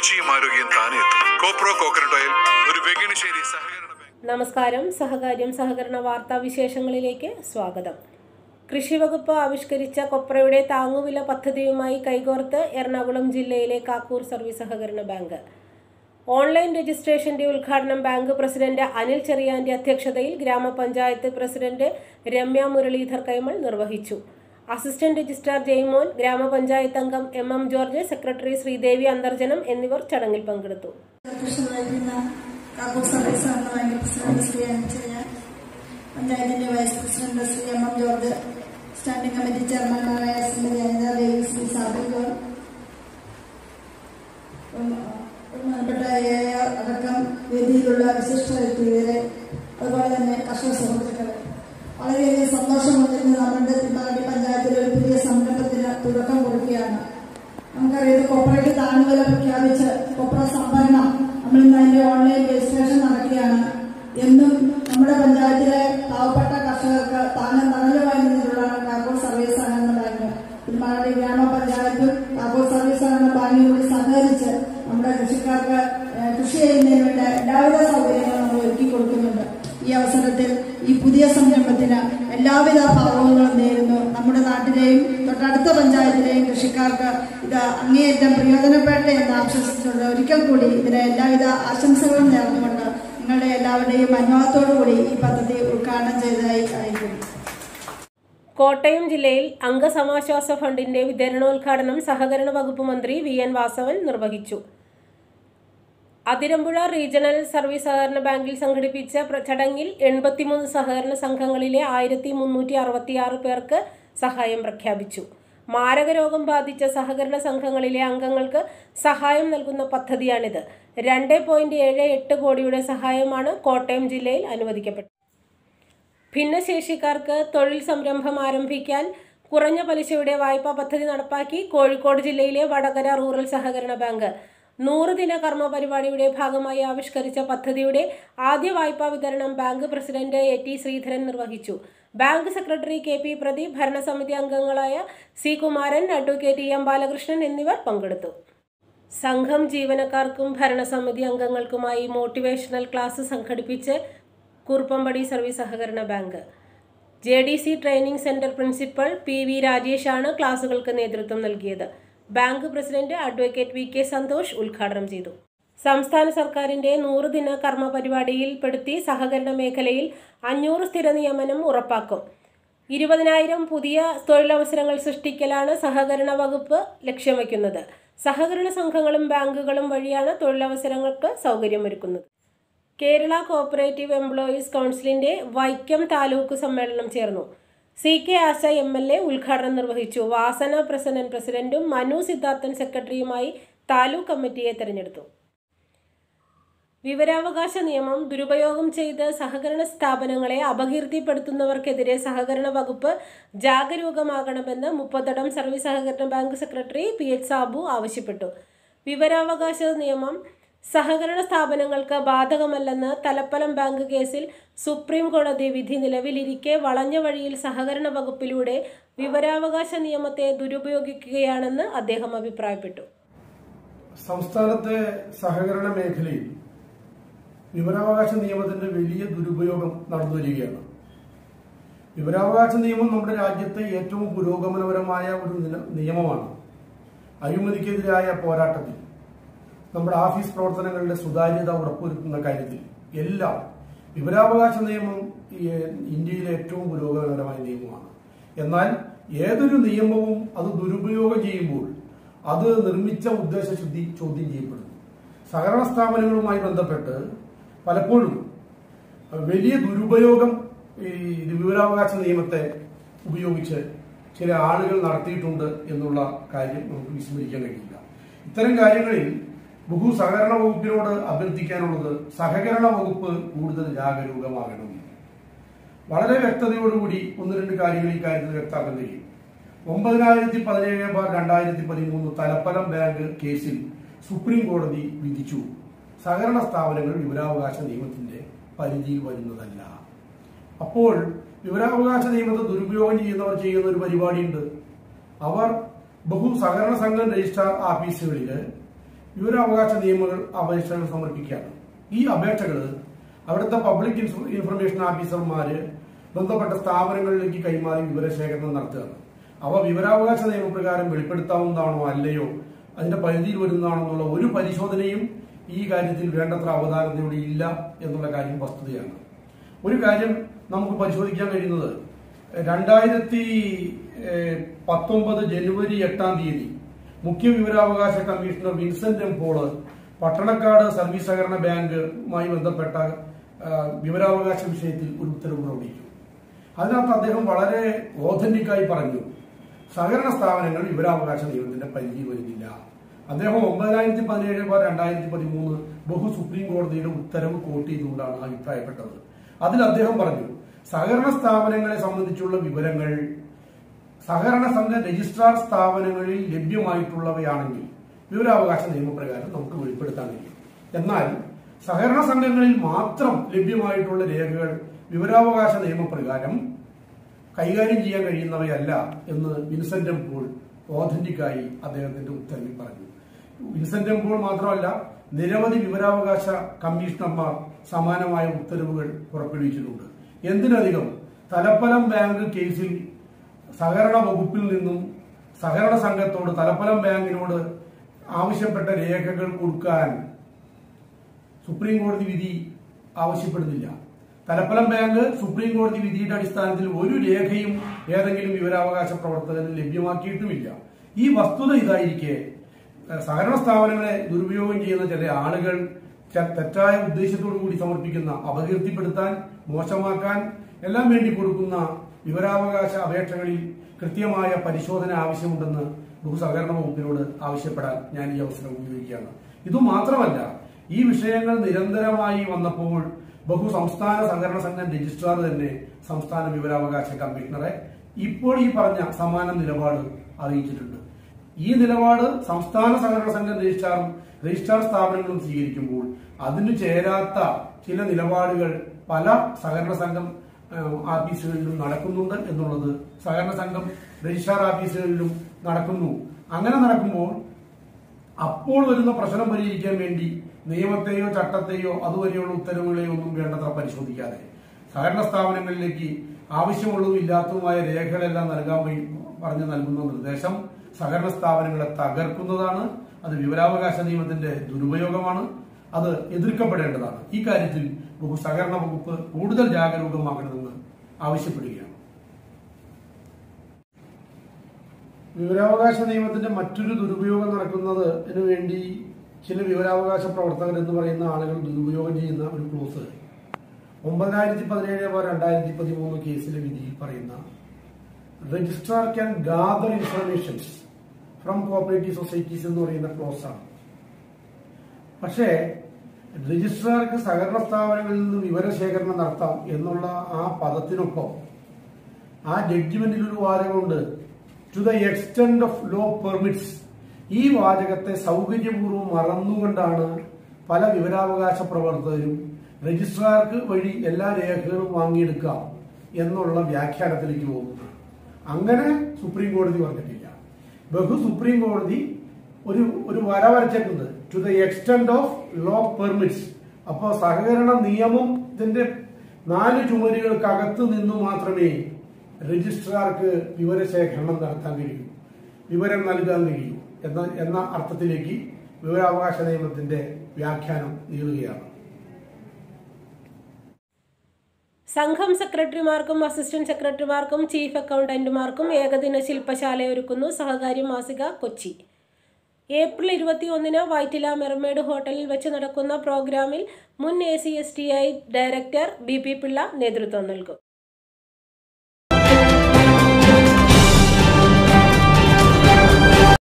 രുചിയും ആരോഗ്യം താനേ എത്തും കോപ്രോ കോക്കനട്ട് ഓയിൽ ഒരു വെഗിണിശ്ശേരി സഹകരണ ബാങ്ക് നമസ്കാരം സഹകാര്യം സഹകരണ വാർത്താ വിശേഷങ്ങളിലേക്ക് സ്വാഗതം കൃഷിവകുപ്പ് ആവിഷ്കരിച്ച കൊപ്രയുടെ താങ്ങുവില പദ്ധതിയുമായി കൈകോർത്ത് എറണാകുളം ജില്ലയിലെ കാക്കൂർ സർവീസ് സഹകരണ ബാങ്ക് ഓൺലൈൻ രജിസ്ട്രേഷന്റെ ഉദ്ഘാടനം ബാങ്ക് പ്രസിഡന്റ് അനിൽ ചെറിയാന്റെ അധ്യക്ഷതയിൽ ഗ്രാമപഞ്ചായത്ത് പ്രസിഡന്റ് രമ്യ മുരളീധർ കൈമൾ നിർവഹിച്ചു അസിസ്റ്റന്റ് രജിസ്ട്രാർ ജെയ്മോൻ ഗ്രാമപഞ്ചായത്ത് അംഗം M M George secretary Sreedevi Antharjanam എന്നിവർ ചടങ്ങിൽ പങ്കെടുത്തു അധ്യക്ഷനായിരിക്കുന്ന കാക്കൂർ സർവീസ് എന്ന ബാങ്ക് പ്രസിഡന്റ് ശ്രീ അനിച്ചയ്യ പഞ്ചായത്തിന്റെ vice president Shri M M George standing committee ചെയർമാൻമാരായ ശ്രീ ജയന്ത ദേവി ശ്രീ സാബിഗോൾ ബഹുമാനപ്പെട്ട എ ആർ അടക്കം വേദിയിലുള്ള വിശിഷ്ട വ്യക്തികളെ അതുപോലെ തന്നെ കർഷക സുഹൃത്തുക്കളെ വളരെയധികം സന്തോഷമുണ്ട് ഇന്ന് നമ്മുടെ തിരുമാടി പഞ്ചായത്തിലെ ഒരു പുതിയ സംരംഭത്തിന് തുടക്കം കുറിക്കുകയാണ് നമുക്കറിയാം കൊപ്രയ്ക്ക് താങ്ങുവില പ്രഖ്യാപിച്ച് കൊപ്ര സംഭരണം നമ്മൾ ഇന്ന് അതിന്റെ ഓൺലൈൻ രജിസ്ട്രേഷൻ നടക്കുകയാണ് എന്നും നമ്മുടെ പഞ്ചായത്തിലെ പാവപ്പെട്ട കർഷകർക്ക് താങ്ങും തണലുമായി നിന്നിട്ടുള്ളതാണ് കാക്കൂർ സർവീസ് സഹകരണ ബാങ്ക് തിരുമാനടി ഗ്രാമപഞ്ചായത്തും കാക്കൂർ സർവീസ് സഹകരണ ബാങ്കും കൂടി സഹകരിച്ച് നമ്മുടെ കൃഷിക്കാർക്ക് ഏഹ്, കൃഷി ചെയ്യുന്നതിന് വേണ്ട എല്ലാവിധ സൗകര്യങ്ങളും നമ്മൾ ഒരുക്കി കൊടുക്കുന്നുണ്ട് ഈ അവസരത്തിൽ ഈ പുതിയ സംരംഭത്തിന് എല്ലാവിധ ഭാവങ്ങളും നേരുന്നു നമ്മുടെ നാട്ടിലെയും തൊട്ടടുത്ത പഞ്ചായത്തിലെയും കൃഷിക്കാർക്ക് ഇത് അങ്ങേയറ്റം പ്രയോജനപ്പെടട്ടെ എന്ന് ആശംസിച്ചുകൊണ്ട് ഒരിക്കൽ കൂടി ഇതിന് എല്ലാവിധ ആശംസകളും നേർന്നുകൊണ്ട് നിങ്ങളുടെ എല്ലാവരുടെയും അനുഭവത്തോടു കൂടി ഈ പദ്ധതി ഉദ്ഘാടനം ചെയ്തതായി അറിയിക്കുന്നു കോട്ടയം ജില്ലയിൽ അംഗസമാശ്വാസ ഫണ്ടിന്റെ വിതരണോദ്ഘാടനം സഹകരണ വകുപ്പ് മന്ത്രി വി എൻ വാസവൻ നിർവഹിച്ചു അതിരമ്പുഴ റീജിയണൽ സർവീസ് സഹകരണ ബാങ്കിൽ സംഘടിപ്പിച്ച പ്ര- ചടങ്ങിൽ എൺപത്തിമൂന്ന് സഹകരണ സംഘങ്ങളിലെ ആയിരത്തി മുന്നൂറ്റി അറുപത്തിയാറ് പേർക്ക് സഹായം പ്രഖ്യാപിച്ചു മാരകരോഗം ബാധിച്ച സഹകരണ സംഘങ്ങളിലെ അംഗങ്ങൾക്ക് സഹായം നൽകുന്ന പദ്ധതിയാണിത് രണ്ട് പോയിന്റ് ഏഴ് എട്ട് കോടിയുടെ സഹായമാണ് കോട്ടയം ജില്ലയിൽ അനുവദിക്കപ്പെട്ടത് ഭിന്നശേഷിക്കാർക്ക് തൊഴിൽ സംരംഭം ആരംഭിക്കാൻ കുറഞ്ഞ പലിശയുടെ വായ്പാ പദ്ധതി നടപ്പാക്കി കോഴിക്കോട് ജില്ലയിലെ വടകര റൂറൽ സഹകരണ ബാങ്ക് നൂറ് ദിന കർമ്മ പരിപാടിയുടെ ഭാഗമായി ആവിഷ്കരിച്ച പദ്ധതിയുടെ ആദ്യ വായ്പാ വിതരണം bank president A T Sreedharan നിർവഹിച്ചു bank secretary K P Pradeep ഭരണസമിതി അംഗങ്ങളായ C Kumaran advocate E M Balakrishnan എന്നിവർ പങ്കെടുത്തു സംഘം ജീവനക്കാർക്കും ഭരണസമിതി അംഗങ്ങൾക്കുമായി മോട്ടിവേഷണൽ ക്ലാസ് സംഘടിപ്പിച്ച് കുറുപ്പമ്പടി സർവീസ് സഹകരണ bank J D C training centre principal P V രാജേഷാണ് ക്ലാസുകൾക്ക് നേതൃത്വം നൽകിയത് bank president advocate V K Santhosh ഉദ്ഘാടനം ചെയ്തു സംസ്ഥാന സർക്കാരിന്റെ നൂറ് ദിന കർമ്മ പരിപാടിയിൽ പെടുത്തി സഹകരണ മേഖലയിൽ അഞ്ഞൂറ് സ്ഥിര നിയമനം ഉറപ്പാക്കും ഇരുപതിനായിരം പുതിയ തൊഴിലവസരങ്ങൾ സൃഷ്ടിക്കലാണ് സഹകരണ വകുപ്പ് ലക്ഷ്യം വയ്ക്കുന്നത് സഹകരണ സംഘങ്ങളും ബാങ്കുകളും വഴിയാണ് തൊഴിലവസരങ്ങൾക്ക് സൗകര്യമൊരുക്കുന്നത് കേരള കോഓപ്പറേറ്റീവ് എംപ്ലോയീസ് കൗൺസിലിന്റെ വൈക്കം താലൂക്ക് സമ്മേളനം ചേർന്നു C K Asha M L A ഉദ്ഘാടനം നിർവഹിച്ചു വാസന പ്രസിഡന്റ് പ്രസിഡന്റും മനു സിദ്ധാർത്ഥൻ സെക്രട്ടറിയുമായി താലൂക്ക് കമ്മിറ്റിയെ തെരഞ്ഞെടുത്തു വിവരാവകാശ നിയമം ദുരുപയോഗം ചെയ്ത് സഹകരണ സ്ഥാപനങ്ങളെ അപകീർത്തിപ്പെടുത്തുന്നവർക്കെതിരെ സഹകരണ വകുപ്പ് ജാഗരൂകമാകണമെന്ന് മുപ്പത്തടം സർവീസ് സഹകരണ bank secretary P H Sabu ആവശ്യപ്പെട്ടു വിവരാവകാശ നിയമം സഹകരണ സ്ഥാപനങ്ങൾക്ക് ബാധകമല്ലെന്ന് തലപ്പലം ബാങ്ക് കേസിൽ സുപ്രീം കോടതി വിധി നിലവിലിരിക്കെ വളഞ്ഞ വഴിയിൽ സഹകരണ വകുപ്പിലൂടെ വിവരാവകാശ നിയമത്തെ ദുരുപയോഗിക്കുകയാണെന്ന് അദ്ദേഹം അഭിപ്രായപ്പെട്ടു സംസ്ഥാനത്തെ സഹകരണ മേഖലയിൽ വിവരാവകാശ നിയമത്തിന്റെ വലിയ ദുരുപയോഗം നടന്നു വരികയാണ് വിവരാവകാശ നിയമം നമ്മുടെ രാജ്യത്തെ ഏറ്റവും പുരോഗമനപരമായ ഒരു നില- നിയമമാണ് അഴിമതിക്കെതിരായ പോരാട്ടത്തിൽ നമ്മുടെ ഓഫീസ് പ്രവർത്തനങ്ങളുടെ സുതാര്യത ഉറപ്പുവരുത്തുന്ന കാര്യത്തിൽ എല്ലാം വിവരാവകാശ നിയമം ഈ ഇന്ത്യയിലെ ഏറ്റവും പുരോഗമനപരമായ നിയമമാണ് എന്നാൽ ഏതൊരു നിയമവും അത് ദുരുപയോഗം ചെയ്യുമ്പോൾ അത് നിർമ്മിച്ച ഉദ്ദേശശുദ്ധി ചോദ്യം ചെയ്യപ്പെടുന്നു സഹകരണ സ്ഥാപനങ്ങളുമായി ബന്ധപ്പെട്ട് പലപ്പോഴും വലിയ ദുരുപയോഗം ഈ വിവരാവകാശ നിയമത്തെ ഉപയോഗിച്ച് ചില ആളുകൾ നടത്തിയിട്ടുണ്ട് എന്നുള്ള കാര്യം നമുക്ക് വിസ്മരിക്കാൻ കഴിയില്ല ഇത്തരം കാര്യങ്ങളിൽ ബഹു സഹകരണ വകുപ്പിനോട് അഭ്യർത്ഥിക്കാനുള്ളത് സഹകരണ വകുപ്പ് കൂടുതൽ ജാഗരൂകമാകണം വളരെ വ്യക്തതയോടുകൂടി ഒന്ന് രണ്ട് കാര്യങ്ങൾ ഈ കാര്യത്തിൽ വ്യക്തമാക്കാൻ കഴിയും ഒമ്പതിനായിരത്തി പതിനേഴ് ബാർ രണ്ടായിരത്തി പതിമൂന്ന് തലപ്പലം ബാങ്ക് കേസിൽ സുപ്രീം കോടതി വിധിച്ചു സഹകരണ സ്ഥാപനങ്ങൾ വിവരാവകാശ നിയമത്തിന്റെ പരിധിയിൽ വരുന്നതല്ല അപ്പോൾ വിവരാവകാശ നിയമത്തെ ദുരുപയോഗം ചെയ്യുന്നവർ ചെയ്യുന്ന ഒരു പരിപാടിയുണ്ട് അവർ ബഹു സഹകരണ സംഘം രജിസ്ട്രാർ ഓഫീസുകളിൽ വിവരാവകാശ നിയമങ്ങൾ അപേക്ഷകൾ സമർപ്പിക്കുകയാണ് ഈ അപേക്ഷകൾ അവിടുത്തെ പബ്ലിക് ഇൻഫ- ഇൻഫർമേഷൻ ഓഫീസർമാര് ബന്ധപ്പെട്ട സ്ഥാപനങ്ങളിലേക്ക് കൈമാറി വിവരശേഖരണം നടത്തുകയാണ് അവ വിവരാവകാശ നിയമപ്രകാരം വെളിപ്പെടുത്താവുന്നതാണോ അല്ലയോ അതിന്റെ പരിധിയിൽ വരുന്നതാണോ എന്നുള്ള ഒരു പരിശോധനയും ഈ കാര്യത്തിൽ വേണ്ടത്ര അവധാനതയോടെ ഇല്ല എന്നുള്ള കാര്യം വസ്തുതയാണ് ഒരു കാര്യം നമുക്ക് പരിശോധിക്കാൻ കഴിയുന്നത് രണ്ടായിരത്തി ഏഹ്, പത്തൊമ്പത് ജനുവരി എട്ടാം തീയതി മുഖ്യ വിവരാവകാശ commissioner Vincent M Paul Pattanakkad service സഹകരണ ബാങ്കുമായി ബന്ധപ്പെട്ട ആ, വിവരാവകാശ വിഷയത്തിൽ ഒരു ഉത്തരവ് പുറപ്പെടുവിച്ചു അതിനകത്ത് അദ്ദേഹം വളരെ ഓഥന്റിക്കായി പറഞ്ഞു സഹകരണ സ്ഥാപനങ്ങൾ വിവരാവകാശ നിയമത്തിന്റെ പരിധി വരുന്നില്ല അദ്ദേഹം ഒമ്പതിനായിരത്തി പതിനേഴ് ബാർ രണ്ടായിരത്തി പതിമൂന്ന് ബഹു സുപ്രീം കോടതിയുടെ ഉത്തരവ് കോട്ട് ചെയ്തുകൊണ്ടാണ് അഭിപ്രായപ്പെട്ടത് അതിൽ അദ്ദേഹം പറഞ്ഞു സഹകരണ സ്ഥാപനങ്ങളെ സംബന്ധിച്ചുള്ള വിവരങ്ങൾ സഹകരണ സംഘ രജിസ്ട്രാർ സ്ഥാപനങ്ങളിൽ ലഭ്യമായിട്ടുള്ളവയാണെങ്കിൽ വിവരാവകാശ നിയമപ്രകാരം നമുക്ക് വെളിപ്പെടുത്താൻ കഴിയും എന്നാൽ സഹകരണ സംഘങ്ങളിൽ മാത്രം ലഭ്യമായിട്ടുള്ള രേഖകൾ വിവരാവകാശ നിയമപ്രകാരം കൈകാര്യം ചെയ്യാൻ കഴിയുന്നവയല്ല എന്ന് വിൻസെന്റ് എം പോൾ ഓഥന്റിക്കായി അദ്ദേഹത്തിന്റെ ഉത്തരവിൽ പറഞ്ഞു വിൻസെന്റ് എം പോൾ മാത്രമല്ല നിരവധി വിവരാവകാശ കമ്മീഷണർമാർ സമാനമായ ഉത്തരവുകൾ പുറപ്പെടുവിച്ചിട്ടുണ്ട് എന്തിനധികം തലപ്പലം ബാങ്ക് കേസിൽ സഹകരണ വകുപ്പിൽ നിന്നും സഹകരണ സംഘത്തോട് തലപ്പലം ബാങ്കിനോട് ആവശ്യപ്പെട്ട രേഖകൾ കൊടുക്കാൻ സുപ്രീം കോടതി വിധി ആവശ്യപ്പെടുന്നില്ല തലപ്പലം ബാങ്ക് സുപ്രീം കോടതി വിധിയുടെ അടിസ്ഥാനത്തിൽ ഒരു രേഖയും ഏതെങ്കിലും വിവരാവകാശ പ്രവർത്തകന് ലഭ്യമാക്കിയിട്ടുമില്ല ഈ വസ്തുത ഇതായിരിക്കെ ഏഹ്, സഹകരണ സ്ഥാപനങ്ങളെ ദുരുപയോഗം ചെയ്യുന്ന ചില ആളുകൾ ച- തെറ്റായ ഉദ്ദേശത്തോടു കൂടി സമർപ്പിക്കുന്ന അപകീർത്തിപ്പെടുത്താൻ മോശമാക്കാൻ എല്ലാം വേണ്ടി കൊടുക്കുന്ന വിവരാവകാശ അപേക്ഷകളിൽ കൃത്യമായ പരിശോധന ആവശ്യമുണ്ടെന്ന് ഭൂസഹകരണ വകുപ്പിനോട് ആവശ്യപ്പെടാൻ ഞാൻ ഈ അവസരം ഉപയോഗിക്കുകയാണ് ഇതുമാത്രമല്ല ഈ വിഷയങ്ങൾ നിരന്തരമായി വന്നപ്പോൾ ബഹു സംസ്ഥാന സഹകരണ സംഘം രജിസ്ട്രാർ തന്നെ സംസ്ഥാന വിവരാവകാശ കമ്മീഷണറെ ഇപ്പോൾ ഈ പറഞ്ഞ സമാന നിലപാട് അറിയിച്ചിട്ടുണ്ട് ഈ നിലപാട് സംസ്ഥാന സഹകരണ സംഘം രജിസ്ട്രാറും രജിസ്ട്രാർ സ്ഥാപനങ്ങളും സ്വീകരിക്കുമ്പോൾ അതിന് ചേരാത്ത ചില നിലപാടുകൾ പല സഹകരണ സംഘം ഏഹ്, ഓഫീസുകളിലും നടക്കുന്നുണ്ട് എന്നുള്ളത് സഹകരണ സംഘം രജിസ്ട്രാർ ഓഫീസുകളിലും നടക്കുന്നു അങ്ങനെ നടക്കുമ്പോൾ അപ്പോൾ വരുന്ന പ്രശ്നം പരിഹരിക്കാൻ വേണ്ടി നിയമത്തെയോ ചട്ടത്തെയോ അതുവരെയുള്ള ഉത്തരവുകളെയോ ഒന്നും വേണ്ടത്ര പരിശോധിക്കാതെ സഹകരണ സ്ഥാപനങ്ങളിലേക്ക് ആവശ്യമുള്ളതും ഇല്ലാത്തതുമായ രേഖകളെല്ലാം നൽകാൻ വഴി പറഞ്ഞു നൽകുന്ന നിർദ്ദേശം സഹകരണ സ്ഥാപനങ്ങളെ തകർക്കുന്നതാണ് അത് വിവരാവകാശ നിയമത്തിന്റെ ദുരുപയോഗമാണ് അത് എതിർക്കപ്പെടേണ്ടതാണ് ഈ കാര്യത്തിൽ ബഹു സഹകരണ വകുപ്പ് കൂടുതൽ ജാഗരൂകമാകണമെന്ന് ആവശ്യപ്പെടുകയാണ് വിവരാവകാശ നിയമത്തിന്റെ മറ്റൊരു ദുരുപയോഗം നടക്കുന്നതിന് വേണ്ടി ചില വിവരാവകാശ പ്രവർത്തകർ എന്ന് പറയുന്ന ആളുകൾ ദുരുപയോഗം ചെയ്യുന്ന ഒരു ക്ലോസ് ഒമ്പതിനായിരത്തി പതിനേഴ് ബാർ രണ്ടായിരത്തി പതിമൂന്ന് കേസിലെ വിധിയിൽ പറയുന്ന registrar can gather informations from cooperative societies എന്ന് പറയുന്ന ക്ലോസ് ആണ് പക്ഷേ രജിസ്ട്രാർക്ക് സഹകരണ സ്ഥാപനങ്ങളിൽ നിന്ന് വിവരശേഖരണം നടത്താം എന്നുള്ള ആ പദത്തിനൊപ്പം ആ ജഡ്ജിമെന്റിൽ ഒരു വാചകമുണ്ട് to the extent of law permits ഈ വാചകത്തെ സൗകര്യപൂർവ്വം മറന്നുകൊണ്ടാണ് പല വിവരാവകാശ പ്രവർത്തകരും രജിസ്ട്രാർക്ക് വഴി എല്ലാ രേഖകളും വാങ്ങിയെടുക്കാം എന്നുള്ള വ്യാഖ്യാനത്തിലേക്ക് പോകുന്നത് അങ്ങനെ സുപ്രീം കോടതി പറഞ്ഞിട്ടില്ല ബഹു സുപ്രീം കോടതി ഒരു ഒരു വര വരച്ചിട്ടുണ്ട് to the extent of law permits അപ്പോൾ സഹകരണ നിയമത്തിന്റെ നാല് ചുമരുകൾക്കകത്ത് നിന്ന് മാത്രമേ രജിസ്ട്രാർക്ക് വിവരശേഖരണം നടത്താൻ കഴിയൂ വിവരം നൽകാൻ കഴിയൂ എന്ന എന്ന അർത്ഥത്തിലേക്ക് വിവരാവകാശ നിയമത്തിന്റെ വ്യാഖ്യാനം നീളുകയാണ് സംഘം സെക്രട്ടറിമാർക്കും അസിസ്റ്റന്റ് സെക്രട്ടറിമാർക്കും ചീഫ് അക്കൗണ്ടന്റുമാർക്കും ഏകദിന ശില്പശാല ഒരുക്കുന്നു സഹകാരി മാസിക കൊച്ചി ഏപ്രിൽ ഇരുപത്തി ഒന്നിന് വൈറ്റില മെർമേഡ് ഹോട്ടലിൽ വെച്ച് നടക്കുന്ന പ്രോഗ്രാമിൽ മുൻ A C S T I director B P Pillai നേതൃത്വം നൽകും